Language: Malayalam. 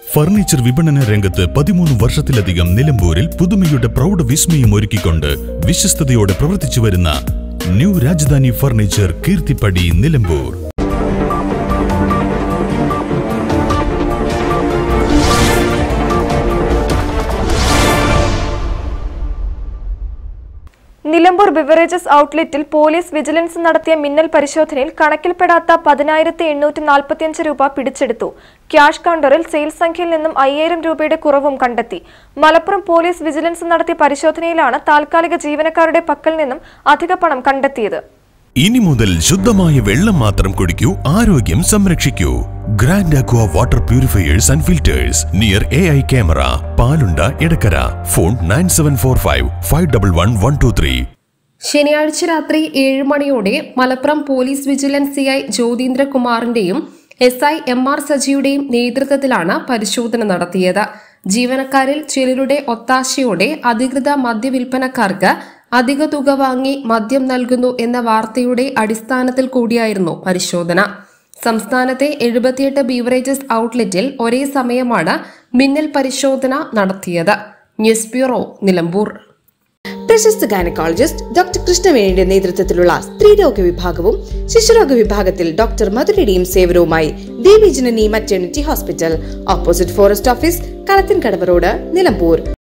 ഫർണിച്ചർ വിപണന രംഗത്ത് പതിമൂന്ന് വർഷത്തിലധികം നിലമ്പൂരിൽ പുതുമയുടെ പ്രൗഢ വിസ്മയം ഒരുക്കിക്കൊണ്ട് വിശ്വസ്തയോടെ പ്രവർത്തിച്ചു വരുന്ന new Rajdhani furniture Keerthippadi Nilambur Nilambur beverages ഔട്ട്ലെറ്റിൽ പോലീസ് വിജിലൻസ് നടത്തിയ മിന്നൽ പരിശോധനയിൽ കണക്കിൽപ്പെടാത്ത പതിനായിരത്തി എണ്ണൂറ്റി നാൽപ്പത്തിയഞ്ച് രൂപ പിടിച്ചെടുത്തു ക്യാഷ് കൗണ്ടറിൽ സെയിൽസ് സംഖ്യയിൽ നിന്നും അയ്യായിരം രൂപയുടെ കുറവും കണ്ടെത്തി മലപ്പുറം പോലീസ് വിജിലൻസ് നടത്തിയ പരിശോധനയിലാണ് താൽക്കാലിക ജീവനക്കാരുടെ പക്കൽ നിന്നും അധിക പണം കണ്ടെത്തിയത് ഇനി മുതൽ ശുദ്ധമായ വെള്ളം മാത്രം കുടിക്കൂ ആരോഗ്യം സംരക്ഷിക്കൂ Grand Aqua water purifiers and filters near A I camera Palunda Edakkara phone nine seven four five five double one one two three ശനിയാഴ്ച രാത്രി ഏഴ് മണിയോടെ മലപ്പുറം പോലീസ് വിജിലൻസ് സിഐ ജ്യോതീന്ദ്രകുമാറിന്റെയും എസ് ഐ എം ആർ സജിയുടെയും നേതൃത്വത്തിലാണ് പരിശോധന നടത്തിയത് ജീവനക്കാരിൽ ചിലരുടെ ഒത്താശയോടെ അധികൃത മദ്യവിൽപ്പനക്കാർക്ക് അധിക തുക വാങ്ങി മദ്യം നൽകുന്നു എന്ന വാർത്തയുടെ അടിസ്ഥാനത്തിൽ കൂടിയായിരുന്നു പരിശോധന സംസ്ഥാനത്തെ എഴുപത്തിയെട്ട് ബീവറേജസ് ഔട്ട്ലെറ്റിൽ ഒരേ സമയമാണ് മിന്നൽ പരിശോധന നടത്തിയത് ന്യൂസ് ബ്യൂറോ നിലമ്പൂർ പ്രശസ്ത ഗൈനക്കോളജിസ്റ്റ് ഡോക്ടർ കൃഷ്ണവേണിയുടെ നേതൃത്വത്തിലുള്ള സ്ത്രീരോഗ വിഭാഗവും ശിശുരോഗ വിഭാഗത്തിൽ ഡോക്ടർ മധുരയുടെയും സേവനവുമായി Devi Janani maternity hospital opposite forest office Kalathinkadavu road Nilambur